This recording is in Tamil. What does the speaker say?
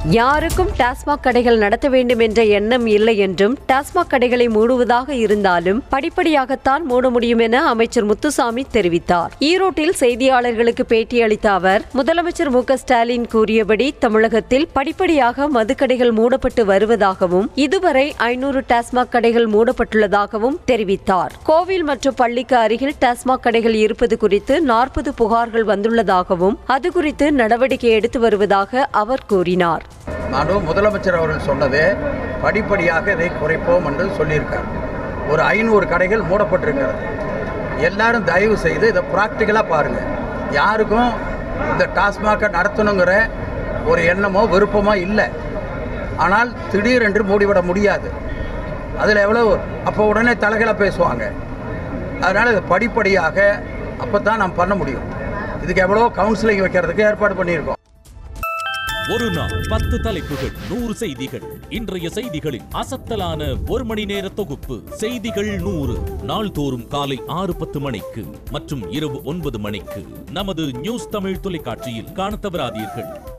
யாருக்கும் டாஸ்மாக் கடைகள் நடத்த வேண்டும் என்ற எண்ணம் இல்லை என்றும் டாஸ்மாக் கடைகளை மூடுவதாக இருந்தாலும் படிப்படியாகத்தான் மூட முடியும் என அமைச்சர் முத்துசாமி தெரிவித்தார் ஈரோட்டில் செய்தியாளர்களுக்கு பேட்டியளித்த அவர் முதலமைச்சர் மு க ஸ்டாலின் கூறியபடி தமிழகத்தில் படிப்படியாக மதுக்கடைகள் மூடப்பட்டு வருவதாகவும் இதுவரை ஐநூறு டாஸ்மாக் கடைகள் மூடப்பட்டுள்ளதாகவும் தெரிவித்தார் கோவில் மற்றும் பள்ளிக்கு அருகில் டாஸ்மாக் கடைகள் இருப்பது குறித்து நாற்பது புகார்கள் வந்துள்ளதாகவும் அது குறித்து நடவடிக்கை எடுத்து வருவதாக அவர் கூறினார் நானும் முதலமைச்சர் அவர்கள் சொன்னது படிப்படியாக இதை குறைப்போம் என்று சொல்லியிருக்கார் ஒரு ஐநூறு கடைகள் மூடப்பட்டிருக்கிறது எல்லாரும் தயவு செய்து இதை ப்ராக்டிக்கலாக பாருங்கள் யாருக்கும் இந்த டாஸ்மாகை நடத்தணுங்கிற ஒரு எண்ணமோ விருப்பமோ இல்லை ஆனால் திடீரென்று மூடிவிட முடியாது அதில் எவ்வளோ அப்போ உடனே தலைகளை பேசுவாங்க அதனால் இது படிப்படியாக அப்போ தான் நாம் பண்ண முடியும் இதுக்கு எவ்வளோ கவுன்சிலிங் வைக்கிறதுக்கு ஏற்பாடு பண்ணியிருக்கோம் ஒரு நாள் பத்து தலைப்புகள் நூறு செய்திகள் இன்றைய செய்திகளின் அசத்தலான ஒரு மணி நேர தொகுப்பு செய்திகள் நூறு நாள்தோறும் காலை ஆறு பத்து மணிக்கு மற்றும் இரவு ஒன்பது மணிக்கு நமது நியூஸ் தமிழ் தொலைக்காட்சியில் காணத் தவறாதீர்கள்